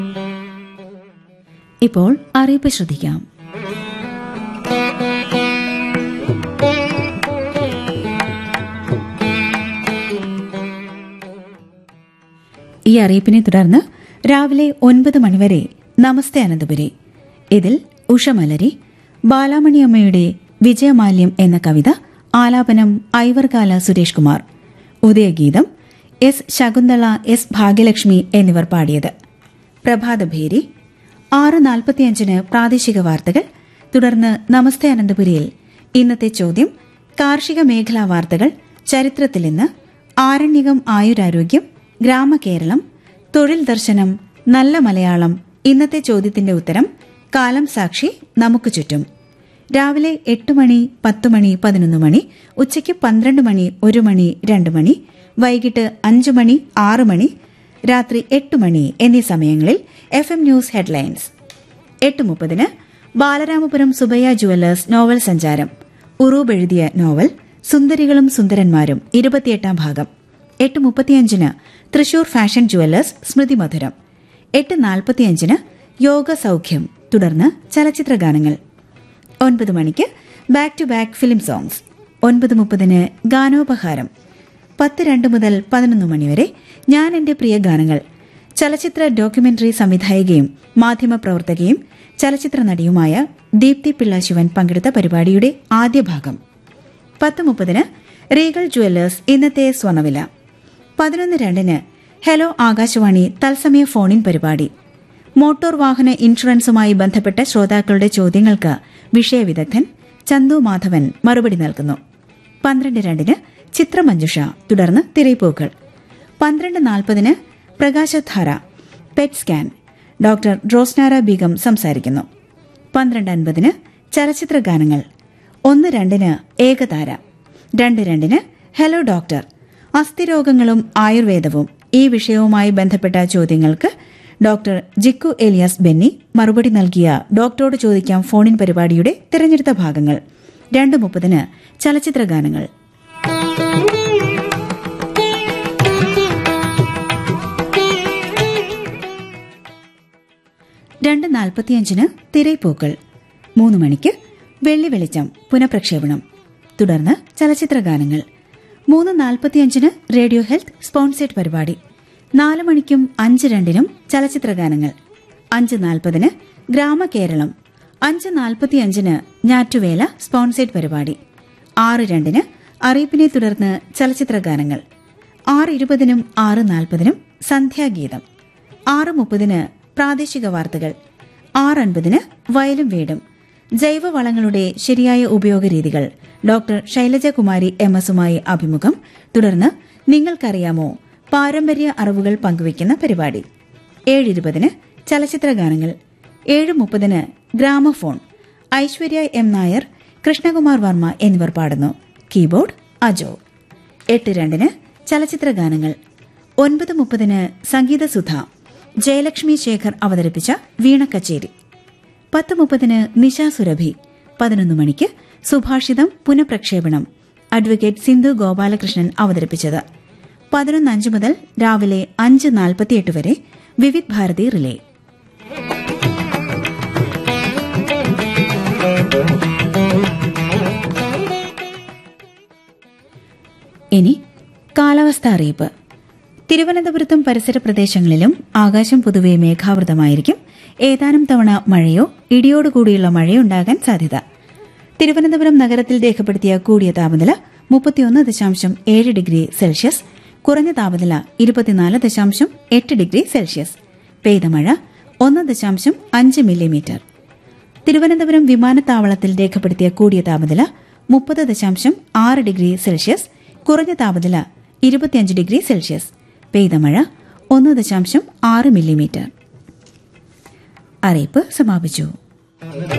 ഇപ്പോൾ അറിയിപ്പ് ശ്രദ്ധിക്കാം ഈ അറിയിപ്പിനെ തുടർന്ന് രാവിലെ ഒൻപത് മണിവരെ നമസ്തേ അനന്തപുരി ഇതിൽ ഉഷമലരി ബാലാമണിയമ്മയുടെ വിജയമാല്യം എന്ന കവിത ആലാപനം ഐവർകാല സുരേഷ് കുമാർ ഉദയഗീതം എസ് ശകുന്തള എസ് ഭാഗ്യലക്ഷ്മി എന്നിവർ പാടിയത് പ്രഭാതഭേരി ആറ് നാൽപ്പത്തിയഞ്ചിന് പ്രാദേശിക വാർത്തകൾ തുടർന്ന് നമസ്തേ അനന്തപുരിയിൽ ഇന്നത്തെ ചോദ്യം കാർഷിക മേഖലാ വാർത്തകൾ ചരിത്രത്തിൽ ഇന്ന് ആരണ്യകം ആയുരാരോഗ്യം ഗ്രാമകേരളം തൊഴിൽ ദർശനം നല്ല മലയാളം ഇന്നത്തെ ചോദ്യത്തിന്റെ ഉത്തരം കാലം സാക്ഷി നമുക്ക് ചുറ്റും രാവിലെ എട്ട് മണി പത്ത് മണി പതിനൊന്ന് മണി ഉച്ചയ്ക്ക് പന്ത്രണ്ട് മണി ഒരു മണി രണ്ട് മണി വൈകിട്ട് അഞ്ച് മണി ആറ് മണി രാത്രി എട്ട് മണി എന്നീ സമയങ്ങളിൽ എഫ് എം ന്യൂസ് ഹെഡ്ലൈൻസ് എട്ട് മുപ്പതിന് ബാലരാമപുരം സുബയ്യ ജുവല്ലേഴ്സ് നോവൽ സഞ്ചാരം ഉറൂബ് എഴുതിയ നോവൽ സുന്ദരികളും സുന്ദരന്മാരും ഇരുപത്തിയെട്ടാം ഭാഗം എട്ട് മുപ്പത്തിയഞ്ചിന് തൃശൂർ ഫാഷൻ ജുവല്ലേഴ്സ് സ്മൃതി മധുരം എട്ട് നാൽപ്പത്തിയഞ്ചിന് യോഗ സൗഖ്യം തുടർന്ന് ചലച്ചിത്ര ഗാനങ്ങൾ ഒൻപത് മണിക്ക് back to back film songs ഒൻപത് മുപ്പതിന് ഗാനോപഹാരം പത്ത് രണ്ട് മുതൽ പതിനൊന്ന് മണിവരെ ഞാൻ എന്റെ പ്രിയ ഗാനങ്ങൾ ചലച്ചിത്ര ഡോക്യുമെന്ററി സംവിധായകയും മാധ്യമപ്രവർത്തകയും ചലച്ചിത്ര നടിയുമായ ദീപ്തി പിള്ള ശിവൻ പങ്കെടുത്ത പരിപാടിയുടെ ആദ്യ ഭാഗം പത്ത് മുപ്പതിന് റീഗൽ ജുവല്ലേഴ്സ് ഇന്നത്തെ സ്വർണവില പതിനൊന്ന് രണ്ടിന് ഹലോ ആകാശവാണി തത്സമയ ഫോണിൻ പരിപാടി മോട്ടോർ വാഹന ഇൻഷുറൻസുമായി ബന്ധപ്പെട്ട ശ്രോതാക്കളുടെ ചോദ്യങ്ങൾക്ക് വിഷയവിദഗ്ധൻ ചന്തു മാധവൻ മറുപടി നൽകുന്നു പന്ത്രണ്ട് രണ്ടിന് ചിത്രമഞ്ജുഷ തുടർന്ന് തിരയിപ്പൂക്കൾ പന്ത്രണ്ട് നാൽപ്പതിന് പ്രകാശധാര PET scan doctor Rosnara Begum സംസാരിക്കുന്നു പന്ത്രണ്ട് അൻപതിന് ചലച്ചിത്ര ഗാനങ്ങൾ ഒന്ന് രണ്ടിന് ഏകതാര രണ്ട് രണ്ടിന് ഹലോ ഡോക്ടർ അസ്ഥിരോഗങ്ങളും ആയുർവേദവും ഈ വിഷയവുമായി ബന്ധപ്പെട്ട ചോദ്യങ്ങൾക്ക് ഡോക്ടർ ജിക്കു എലിയാസ് ബെന്നി മറുപടി നൽകിയ ഡോക്ടറോട് ചോദിക്കാം ഫോണിൻ പരിപാടിയുടെ തിരഞ്ഞെടുത്ത ഭാഗങ്ങൾ രണ്ട് മുപ്പതിന് ചലച്ചിത്ര ഗാനങ്ങൾ രണ്ട് നാൽപ്പത്തിയഞ്ചിന് തിരൈപ്പൂക്കൾ മൂന്ന് മണിക്ക് വെള്ളി വെളിച്ചം പുനഃപ്രക്ഷേപണം തുടർന്ന് ചലച്ചിത്ര ഗാനങ്ങൾ മൂന്ന് നാൽപ്പത്തിയഞ്ചിന് റേഡിയോ ഹെൽത്ത് സ്പോൺസേഡ് പരിപാടി നാല് മണിക്കും അഞ്ച് രണ്ടിനും ചലച്ചിത്ര ഗാനങ്ങൾ അഞ്ച് നാൽപ്പതിന് ഗ്രാമകേരളം അഞ്ച് നാൽപ്പത്തിയഞ്ചിന് ഞാറ്റുവേല സ്പോൺസേഡ് പരിപാടി ആറ് രണ്ടിന് അറിയിപ്പിനെ തുടർന്ന് ചലച്ചിത്ര ഗാനങ്ങൾ ആറ് ഇരുപതിനും ആറ് നാൽപ്പതിനും സന്ധ്യാഗീതം ആറ് മുപ്പതിന് പ്രാദേശിക വാർത്തകൾ ആറ് അൻപതിന് വയലും വീടും ജൈവവളങ്ങളുടെ ശരിയായ ഉപയോഗ രീതികൾ ഡോക്ടർ ശൈലജകുമാരി എം എസുമായി അഭിമുഖം തുടർന്ന് നിങ്ങൾക്കറിയാമോ പാരമ്പര്യ അറിവുകൾ പങ്കുവയ്ക്കുന്ന പരിപാടി ഏഴ് ഇരുപതിന് ചലച്ചിത്ര ഗാനങ്ങൾ ഏഴ് മുപ്പതിന് ഗ്രാമഫോൺ ഐശ്വര്യ എം നായർ കൃഷ്ണകുമാർ വർമ്മ എന്നിവർ പാടുന്നു കീബോർഡ് അജോ എട്ട് രണ്ടിന് ചലച്ചിത്ര ഗാനങ്ങൾ ഒൻപത് മുപ്പതിന് സംഗീതസുധ ജയലക്ഷ്മി ശേഖർ അവതരിപ്പിച്ച വീണ കച്ചേരി പത്ത് മുപ്പതിന് നിശ സുരഭി പതിനൊന്ന് മണിക്ക് സുഭാഷിതം പുനഃപ്രക്ഷേപണം അഡ്വക്കേറ്റ് സിന്ധു ഗോപാലകൃഷ്ണൻ അവതരിപ്പിച്ചത് പതിനൊന്ന് അഞ്ച് മുതൽ രാവിലെ അഞ്ച് നാൽപ്പത്തിയെട്ട് വരെ വിവിധ് ഭാരതി റിലേ ഇനി കാലാവസ്ഥ അറിയിപ്പ് തിരുവനന്തപുരത്തും പരിസര പ്രദേശങ്ങളിലും ആകാശം പൊതുവെ മേഘാവൃതമായിരിക്കും ഏതാനും തവണ മഴയോ ഇടിയോടുകൂടിയുള്ള മഴയോ ഉണ്ടാകാൻ സാധ്യത തിരുവനന്തപുരം നഗരത്തിൽ രേഖപ്പെടുത്തിയ കൂടിയ താപനില മുപ്പത്തിയൊന്ന് ദശാംശം ഏഴ് ഡിഗ്രി സെൽഷ്യസ് കുറഞ്ഞ താപനില ഇരുപത്തിനാല് ദശാംശം എട്ട് ഡിഗ്രി സെൽഷ്യസ് പെയ്ത മഴ ഒന്ന് ദശാംശം അഞ്ച് മില്ലിമീറ്റർ തിരുവനന്തപുരം വിമാനത്താവളത്തിൽ രേഖപ്പെടുത്തിയ കൂടിയ താപനില മുപ്പത് ദശാംശം ആറ് ഡിഗ്രി സെൽഷ്യസ് കുറഞ്ഞ താപനില ഇരുപത്തിയഞ്ച് ഡിഗ്രി സെൽഷ്യസ് പെയ്ത മഴ ഒന്ന് ദശാംശം ആറ് മില്ലിമീറ്റർ അറിയിപ്പ് സമാപിച്ചു